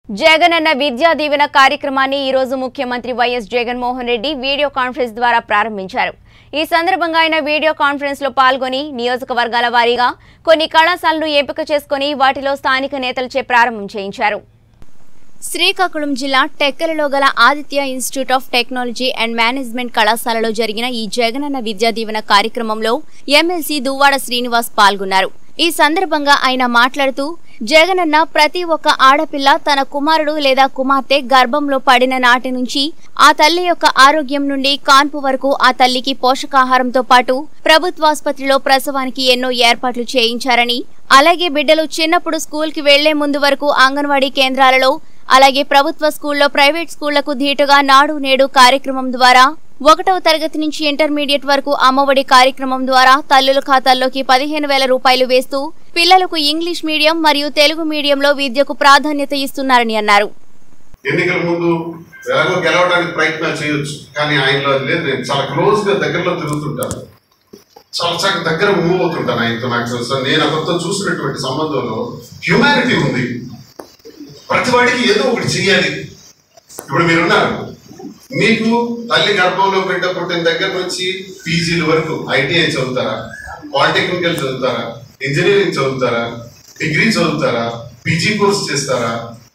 జగనన్న విద్యా దీవెన కార్యక్రమాన్ని ఈ రోజు ముఖ్యమంత్రి వైఎస్ జగన్మోహన్ రెడ్డి వీడియో కాన్ఫరెన్స్ ద్వారా ప్రారంభించారు ఈ సందర్భంగా ఆయన వీడియో కాన్ఫరెన్స్ లో పాల్గొని నియోజకవర్గాల వారీగా కొన్ని కళాశాలను ఎంపిక చేసుకుని వాటిలో స్థానిక నేతలచే ప్రారంభం చేయించారు శ్రీకాకుళం జిల్లా టెక్కలలో గల Aditya institute of technology and management కళాశాలలో జరిగిన ఈ జగనన్న విద్యా దీవెన కార్యక్రమంలో ఎమ్మెల్సీ దువ్వాడ శ్రీనివాస్ పాల్గొన్నారు ఈ సందర్భంగా ఆయన మాట్లాడుతూ జగనన్న ప్రతి ఒక్క ఆడపిల్ల తన కుమారుడు లేదా కుమార్తె గర్భంలో పడిన నాటి నుంచి ఆ తల్లి యొక్క ఆరోగ్యం నుండి కాన్పు వరకు ఆ తల్లికి పోషకాహారంతో పాటు ప్రభుత్వాసుపత్రిలో ప్రసవానికి ఎన్నో ఏర్పాట్లు చేయించారని అలాగే బిడ్డలు చిన్నప్పుడు స్కూల్కి వెళ్లే ముందు వరకు అంగన్వాడీ కేంద్రాలలో అలాగే ప్రభుత్వ స్కూల్లో ప్రైవేట్ స్కూళ్లకు ధీటుగా నాడు నేడు కార్యక్రమం ద్వారా ఒకటవ తరగతి నుంచి ఇంటర్మీడియట్ వరకు అమ్మఒడి కార్యక్రమం ద్వారా తల్లుల ఖాతాల్లోకి పదిహేను వేల రూపాయలు వేస్తూ పిల్లలకు ఇంగ్లీష్ మీడియం మరియు తెలుగు మీడియంలో విద్యకు ప్రాధాన్యత ఇస్తున్నారని అన్నారు ఎన్నికల ముందు ఎలాగో గెలవడానికి ప్రయత్నాలు చేయొచ్చు కానీ ఆయనలో అది లేదు నేను చాలా క్లోజ్ గా దగ్గరలో తిరుగుతుంటాను చాలా చాలా దగ్గర మూవ్ అవుతుంటాను ఆయనతో నాకు తెలుసు నేను అతనితో చూసినటువంటి సంబంధంలో హ్యుమానిటీ ఉంది ప్రతి వాడికి ఏదో ఒకటి చేయాలి ఇప్పుడు మీరున్నారు మీకు తల్లి గర్భంలో బిడ్డ పుట్టిన దగ్గర నుంచి పీజీల వరకు ఐటీఐ చదువుతారా పాలిటెక్నికల్ చదువుతారా ఇంజనీరింగ్ చదువుతారా డిగ్రీ చదువుతారా పీజీ కోర్స్ చేస్తారా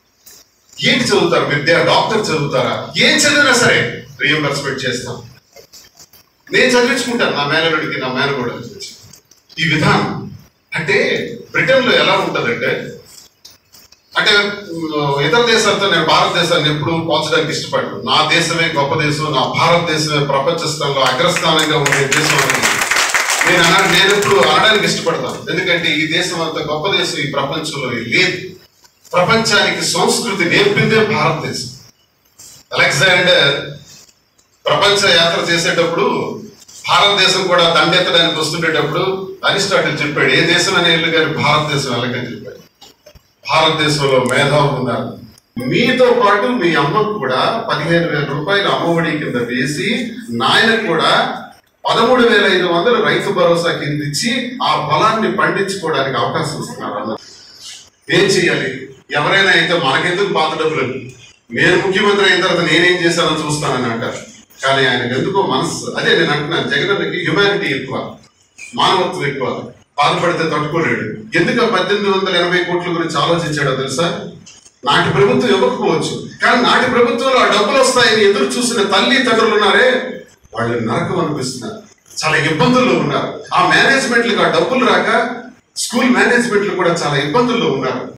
ఏంటి చదువుతారు విద్య డాక్టర్ చదువుతారా ఏం చదివినా సరే రియంబర్స్మెంట్ చేస్తాం నేను చదివించుకుంటాను నా మేనరుడికి నా మేనగోడకి ఈ విధానం అంటే బ్రిటన్లో ఎలా ఉంటుందంటే అంటే ఉమ్, ఇతర దేశాలతో నేను భారతదేశాన్ని ఎప్పుడు పోల్చడానికి ఇష్టపడను నా దేశమే గొప్ప దేశం నా భారతదేశమే ప్రపంచ స్థానంలో అగ్రస్థానంగా ఉండే దేశం అని నేను అన నేను ఎప్పుడు అనడానికి ఇష్టపడతాను ఎందుకంటే ఈ దేశం అంత గొప్ప దేశం ఈ ప్రపంచంలో లేదు ప్రపంచానికి సంస్కృతి నేర్పిందే భారతదేశం అలెగ్జాండర్ ప్రపంచ యాత్ర చేసేటప్పుడు భారతదేశం కూడా దండెత్తడానికి వస్తుండేటప్పుడు అరిస్టాటిల్ చెప్పాడు ఏ దేశం అనే ఇల్లు గారు భారతదేశం వెళ్ళకని చెప్పాడు భారతదేశంలో మేధావులు ఉన్నారు మీతో పాటు మీ అమ్మకు కూడా పదిహేను వేల రూపాయలు అమ్మఒడి కింద వేసి నాయనకు కూడా పదమూడు వేల ఐదు వందలు రైతు భరోసా కింద ఇచ్చి ఆ పొలాన్ని పండించుకోవడానికి అవకాశం ఇస్తున్నారు అన్న ఏం చేయాలి ఎవరైనా అయితే మనకెందుకు పాత డబ్బులు నేను ముఖ్యమంత్రి అయిన తర్వాత నేనేం చేశానో చూస్తానని అంటారు కానీ ఆయనకు ఎందుకో మనసు అదే నేను అంటున్నాను జగన్కి హ్యుమానిటీ ఎక్కువ మానవత్వం ఎక్కువ బాధపడితే తట్టుకోలేడు ఎందుకు ఆ పద్దెనిమిది వందల ఎనభై కోట్ల గురించి ఆలోచించాడో తెలుసా నాటి ప్రభుత్వం ఇవ్వకపోవచ్చు కానీ నాటి ప్రభుత్వంలో ఆ డబ్బులు వస్తాయని ఎదురు చూసిన తల్లి తండ్రులు ఉన్నారే వాళ్ళు నరకం అనిపిస్తున్నారు చాలా ఇబ్బందుల్లో ఉన్నారు ఆ మేనేజ్మెంట్లకు ఆ డబ్బులు రాక స్కూల్ మేనేజ్మెంట్లు కూడా చాలా ఇబ్బందుల్లో ఉన్నారు